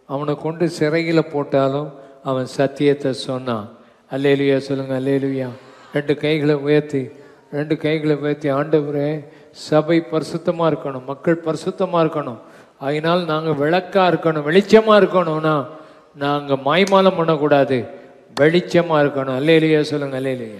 அவனை கொண்டு சிறையில் போட்டாலும் அவன் சத்தியத்தை சொன்னான் அல்லேலுயா சொல்லுங்க அல்லேலுயா ரெண்டு கைகளை உயர்த்தி ரெண்டு கைகளை உயர்த்தி ஆண்டவரே சபை பரிசுத்தமாக இருக்கணும் மக்கள் பரிசுத்தமாக இருக்கணும் அதனால் நாங்கள் விளக்காக இருக்கணும் வெளிச்சமாக இருக்கணும்னா நாங்கள் மாய்மாலம் பண்ணக்கூடாது வெளிச்சமாக இருக்கணும் அல்லேலுயா சொல்லுங்க அல்லேலுயா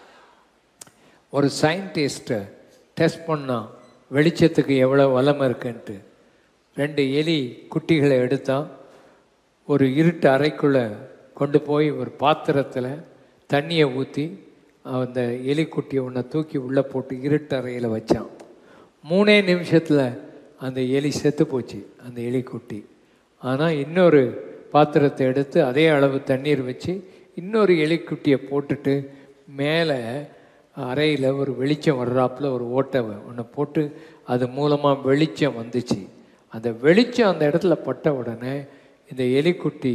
ஒரு சயின்டிஸ்ட்டை டெஸ்ட் பண்ணா வெளிச்சத்துக்கு எவ்வளோ வளம் இருக்குன்ட்டு ரெண்டு எலி குட்டிகளை எடுத்தான் ஒரு இருட்டு அறைக்குள்ளே கொண்டு போய் ஒரு பாத்திரத்தில் தண்ணியை ஊற்றி அந்த எலிக்குட்டியை ஒன்றை தூக்கி உள்ளே போட்டு இருட்டு அறையில் வச்சான் மூணே நிமிஷத்தில் அந்த எலி செத்து போச்சு அந்த எலிக்குட்டி ஆனால் இன்னொரு பாத்திரத்தை எடுத்து அதே அளவு தண்ணீர் வச்சு இன்னொரு எலிக்குட்டியை போட்டுட்டு மேலே அறையில் ஒரு வெளிச்சம் வர்றாப்புல ஒரு ஓட்டை ஒன்று போட்டு அது மூலமாக வெளிச்சம் வந்துச்சு அந்த வெளிச்சம் அந்த இடத்துல பட்ட உடனே இந்த எலிக்குட்டி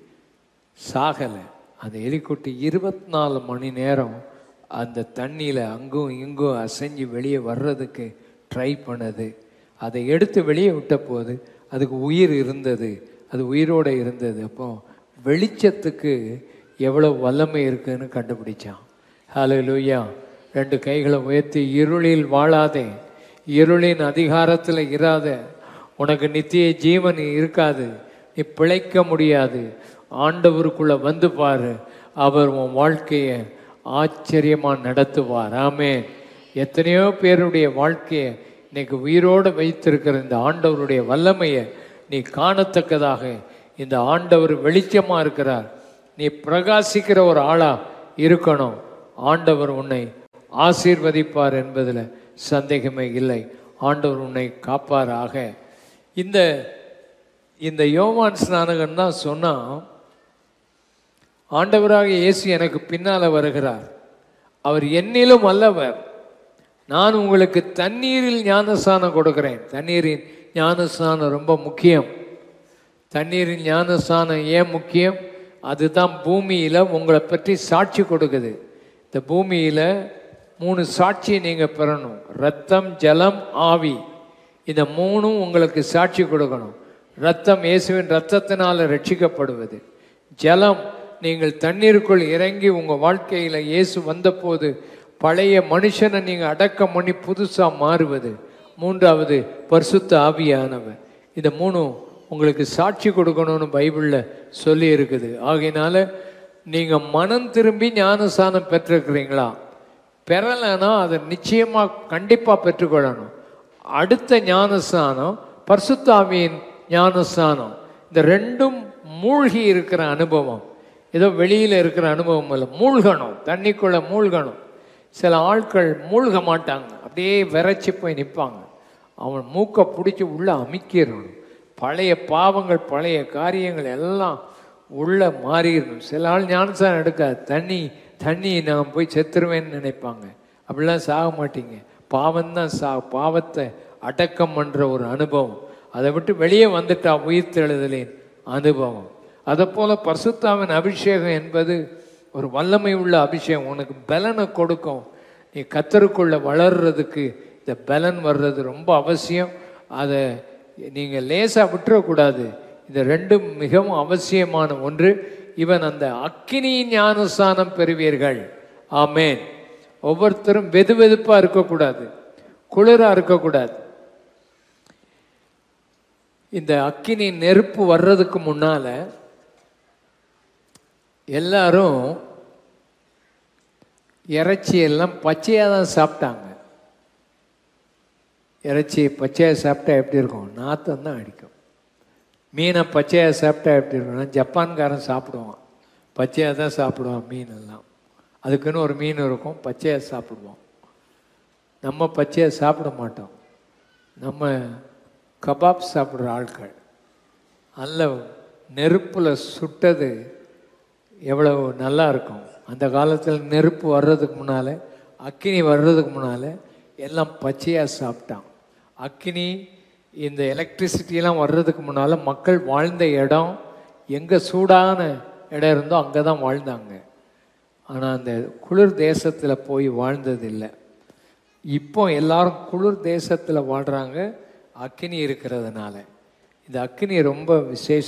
சாகலை அந்த எலிக்குட்டி இருபத்தி நாலு மணி நேரம் அந்த தண்ணியில் அங்கும் இங்கும் அசைஞ்சு வெளியே வர்றதுக்கு ட்ரை பண்ணது அதை எடுத்து வெளியே விட்ட போது அதுக்கு உயிர் இருந்தது அது உயிரோடு இருந்தது அப்போ வெளிச்சத்துக்கு எவ்வளோ வல்லமை இருக்குன்னு கண்டுபிடிச்சான் ஹலோ லூயா ரெண்டு கைகளை உயர்த்தி இருளில் வாழாதே இருளின் அதிகாரத்தில் இராத உனக்கு நித்திய ஜீவன் இருக்காது நீ பிழைக்க முடியாது ஆண்டவருக்குள்ள வந்து பாரு அவர் உன் வாழ்க்கையை ஆச்சரியமா நடத்துவார் ஆமே எத்தனையோ பேருடைய வாழ்க்கையை இன்னைக்கு உயிரோடு வைத்திருக்கிற இந்த ஆண்டவருடைய வல்லமையை நீ காணத்தக்கதாக இந்த ஆண்டவர் வெளிச்சமா இருக்கிறார் நீ பிரகாசிக்கிற ஒரு ஆளா இருக்கணும் ஆண்டவர் உன்னை ஆசீர்வதிப்பார் என்பதில் சந்தேகமே இல்லை ஆண்டவர் உன்னை காப்பாராக இந்த இந்த யோவான் ஸ்நானகன் தான் சொன்னான் ஆண்டவராக இயேசு எனக்கு பின்னால் வருகிறார் அவர் என்னிலும் அல்லவர் நான் உங்களுக்கு தண்ணீரில் ஞானஸ்தானம் கொடுக்கிறேன் தண்ணீரின் ஞானஸ்தானம் ரொம்ப முக்கியம் தண்ணீரின் ஞானஸ்தானம் ஏன் முக்கியம் அதுதான் பூமியில் உங்களை பற்றி சாட்சி கொடுக்குது இந்த பூமியில் மூணு சாட்சியை நீங்கள் பெறணும் ரத்தம் ஜலம் ஆவி இந்த மூணும் உங்களுக்கு சாட்சி கொடுக்கணும் ரத்தம் இயேசுவின் ரத்தத்தினால் ரட்சிக்கப்படுவது ஜலம் நீங்கள் தண்ணீருக்குள் இறங்கி உங்கள் வாழ்க்கையில் இயேசு வந்தபோது பழைய மனுஷனை நீங்கள் அடக்கம் பண்ணி புதுசாக மாறுவது மூன்றாவது பரிசுத்த ஆவியானவர் இந்த மூணும் உங்களுக்கு சாட்சி கொடுக்கணும்னு பைபிளில் சொல்லி இருக்குது ஆகையினால நீங்கள் மனம் திரும்பி ஞானஸ்தானம் பெற்றிருக்கிறீங்களா பெறலைன்னா அதை நிச்சயமாக கண்டிப்பாக பெற்றுக்கொள்ளணும் அடுத்த ஞானஸ்தானம் பரிசுத்தாவியின் ஞானஸ்தானம் இந்த ரெண்டும் மூழ்கி இருக்கிற அனுபவம் ஏதோ வெளியில் இருக்கிற அனுபவம் இல்லை மூழ்கணும் தண்ணிக்குள்ளே மூழ்கணும் சில ஆட்கள் மூழ்க மாட்டாங்க அப்படியே விரைச்சி போய் நிற்பாங்க அவன் மூக்கை பிடிச்சி உள்ளே அமிக்கிடணும் பழைய பாவங்கள் பழைய காரியங்கள் எல்லாம் உள்ளே மாறிடணும் சில ஆள் ஞானசாரம் எடுக்காது தண்ணி தண்ணி நான் போய் செத்துருவேன்னு நினைப்பாங்க அப்படிலாம் சாக மாட்டீங்க பாவம்தான் சா பாவத்தை அடக்கம் பண்ணுற ஒரு அனுபவம் அதை விட்டு வெளியே வந்துட்டா உயிர் தெழுதலின் அனுபவம் அதை போல பரிசுத்தாவின் அபிஷேகம் என்பது ஒரு வல்லமை உள்ள அபிஷேகம் உனக்கு பலனை கொடுக்கும் நீ கத்தருக்குள்ள வளர்றதுக்கு இந்த பலன் வர்றது ரொம்ப அவசியம் அதை நீங்கள் லேசாக விட்டுறக்கூடாது இந்த ரெண்டும் மிகவும் அவசியமான ஒன்று இவன் அந்த அக்கினி ஞானஸ்தானம் பெறுவீர்கள் ஆமேன் ஒவ்வொருத்தரும் வெது வெதுப்பாக இருக்கக்கூடாது குளிராக இருக்கக்கூடாது இந்த அக்கினி நெருப்பு வர்றதுக்கு முன்னால எல்லாரும் இறைச்சி எல்லாம் பச்சையாக தான் சாப்பிட்டாங்க இறைச்சி பச்சையாக சாப்பிட்டா எப்படி இருக்கும் நாத்தம் தான் அடிக்கும் மீனை பச்சையாக சாப்பிட்டா எப்படி இருக்கும்னா ஜப்பான்காரன் சாப்பிடுவான் பச்சையாக தான் சாப்பிடுவான் மீன் எல்லாம் அதுக்குன்னு ஒரு மீன் இருக்கும் பச்சையாக சாப்பிடுவோம் நம்ம பச்சையாக சாப்பிட மாட்டோம் நம்ம கபாப் சாப்பிட்ற ஆட்கள் நல்ல நெருப்பில் சுட்டது எவ்வளவு நல்லா இருக்கும் அந்த காலத்தில் நெருப்பு வர்றதுக்கு முன்னால் அக்கினி வர்றதுக்கு முன்னால் எல்லாம் பச்சையாக சாப்பிட்டான் அக்கினி இந்த எலக்ட்ரிசிட்டிலாம் வர்றதுக்கு முன்னால் மக்கள் வாழ்ந்த இடம் எங்கே சூடான இடம் இருந்தோ அங்கே தான் வாழ்ந்தாங்க ஆனால் அந்த குளிர் தேசத்தில் போய் வாழ்ந்ததில்லை இப்போ எல்லாரும் குளிர் தேசத்தில் வாழ்கிறாங்க அக்கினி இருக்கிறதுனால இந்த அக்கினி ரொம்ப விசேஷ